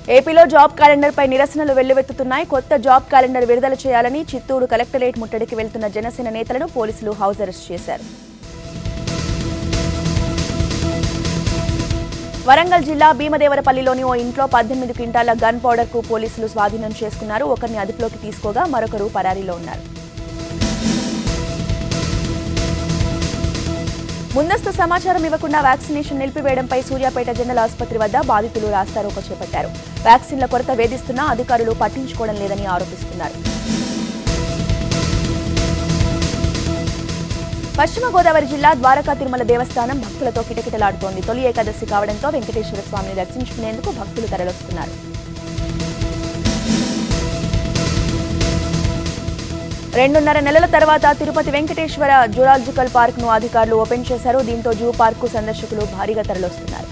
ఏపీలో job calendar పై నిరసనలు వెల్లువెత్తుతున్నాయి కొత్త జాబ్ క్యాలెండర్ విడుదల చేయాలని చిత్తూరు కలెక్టరేట్ ముట్టడికి వెళ్తున్న జనసేన నేతలను పోలీసులు హౌస్ అరెస్ట్ చేశారు వరంగల్ జిల్లా భీమదేవరపల్లిలోని ఓ ఇంట్లో పద్దెనిమిది క్వింటాల గన్ పౌడర్ కు పోలీసులు స్వాధీనం చేసుకున్నారు ఒకరిని అదుపులోకి తీసుకోగా మరొకరు పరారీలో ఉన్నారు ముందస్తు సమాచారం ఇవ్వకుండా వ్యాక్సినేషన్ నిలిపివేయడంపై సూర్యాపేట జనరల్ ఆసుపత్రి వద్ద బాధితులు రాస్తారోకో చేపట్టారు వ్యాక్సిన్ల కొరత వేధిస్తున్నా అధికారులు పట్టించుకోవడం లేదని ఆరోపిస్తున్నారు పశ్చిమ గోదావరి జిల్లా ద్వారకా తిరుమల దేవస్థానం భక్తులతో కిటకిటలాడుతోంది తొలి ఏకాదశి కావడంతో వెంకటేశ్వర స్వామిని దర్శించుకునేందుకు భక్తులు తరలొస్తున్నారు రెండున్నర నెలల తర్వాత తిరుపతి వెంకటేశ్వర జూలాజికల్ పార్క్ ను అధికారులు ఓపెన్ చేశారు దీంతో జూ పార్క్ కు సందర్శకులు భారీగా తరలొస్తున్నారు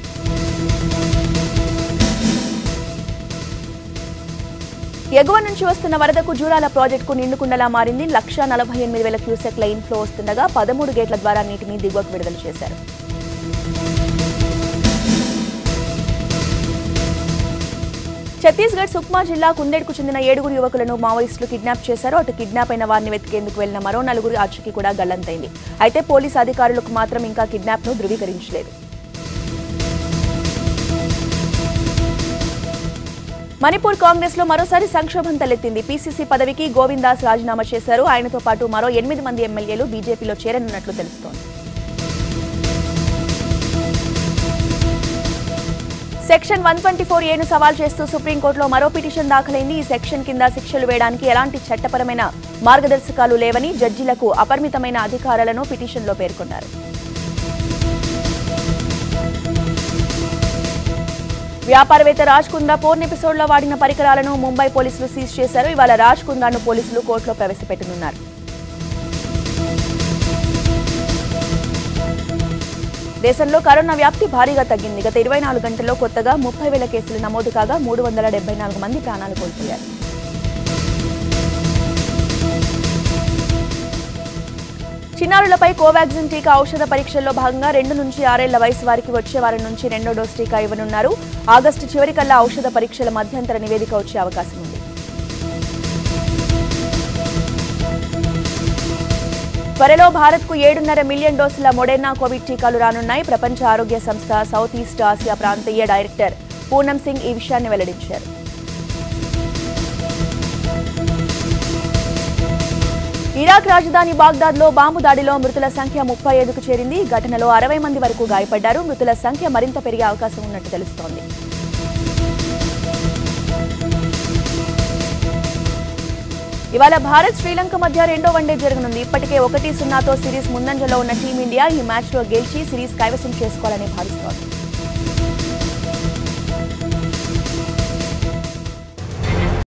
ఎగువ నుంచి వస్తున్న వరదకు జూరాల ప్రాజెక్టుకు నిండుకుండలా మారింది లక్ష నలభై ఎనిమిది వేల క్యూసెక్ల ఇన్ఫ్లో వస్తుండగా పదమూడు గేట్ల ద్వారా నీటిని దిగువకు విడుదల చేశారు ఛత్తీస్గఢ్ సుక్మా జిల్లా కుందేడ్కు చెందిన ఏడుగురు యువకులను మావోయిస్టులు కిడ్నాప్ చేశారు అటు కిడ్నాప్ అయిన వారిని వెతికేందుకు వెళ్లిన మరో నలుగురు ఆచూకీ కూడా గల్లంతైంది అయితే పోలీసు అధికారులకు మాత్రం ఇంకా కిడ్నాప్ ను ధృవీకరించలేదు మణిపూర్ కాంగ్రెస్ లో మరోసారి సంక్షోభం తలెత్తింది పీసీసీ పదవికి గోవిందాస్ రాజీనామా చేశారు ఆయనతో పాటు మరో ఎనిమిది మంది ఎమ్మెల్యేలు బీజేపీలో చేరనున్నట్లు తెలుస్తోంది సెక్షన్ వన్ ట్వంటీ ఫోర్ ఏను సవాల్ చేస్తూ సుప్రీంకోర్టులో మరో పిటిషన్ దాఖలైంది ఈ సెక్షన్ కింద శిక్షలు వేయడానికి ఎలాంటి చట్టపరమైన మార్గదర్శకాలు లేవని జడ్జీలకు అపరిమితమైన అధికారాలను పిటిషన్లో పేర్కొన్నారు వ్యాపారవేత్త రాజ్ కుందా పోర్న్ ఎపిసోడ్లో వాడిన పరికరాలను ముంబై పోలీసులు సీజ్ చేశారు ఇవాళ రాజ్ కుందాను పోలీసులు కోర్టులో ప్రవేశపెట్టనున్నారు దేశంలో కరోనా వ్యాప్తి భారీగా తగ్గింది గత ఇరవై నాలుగు గంటల్లో కొత్తగా ముప్పై వేల కేసులు నమోదు కాగా మూడు వందల డెబ్బై నాలుగు మంది ప్రాణాలు కోల్పోయారు చిన్నారులపై కోవాక్సిన్ టీకా ఔషధ పరీక్షల్లో భాగంగా రెండు నుంచి ఆరేళ్ల వయసు వారికి వచ్చే వారం నుంచి రెండో డోస్ టీకా ఇవ్వనున్నారు ఆగస్టు చివరికల్లా ఔషధ పరీక్షల మధ్యంతర నివేదిక వచ్చే అవకాశం ఉంది త్వరలో భారత్కు ఏడున్నర మిలియన్ డోసుల మొడెర్నా కోవిడ్ టీకాలు రానున్నాయి ప్రపంచ ఆరోగ్య సంస్థ సౌత్ ఈస్ట్ ఆసియా ప్రాంతీయ డైరెక్టర్ పూనం సింగ్ ఈ విషయాన్ని వెల్లడించారు ఇరాక్ రాజధాని బాగ్దాద్లో బాంబు దాడిలో మృతుల సంఖ్య ముప్పై ఐదుకు చేరింది ఈ ఘటనలో అరవై మంది వరకు గాయపడ్డారు మృతుల సంఖ్య మరింత పెరిగే అవకాశం ఉన్నట్టు తెలుస్తోంది ఇవాళ భారత్ శ్రీలంక మధ్య రెండో వన్డే జరగనుంది ఇప్పటికే ఒకటి సున్నాతో సిరీస్ ముందంజలో ఉన్న టీమిండియా ఈ మ్యాచ్లో గెలిచి సిరీస్ కైవసం చేసుకోవాలని భావిస్తోంది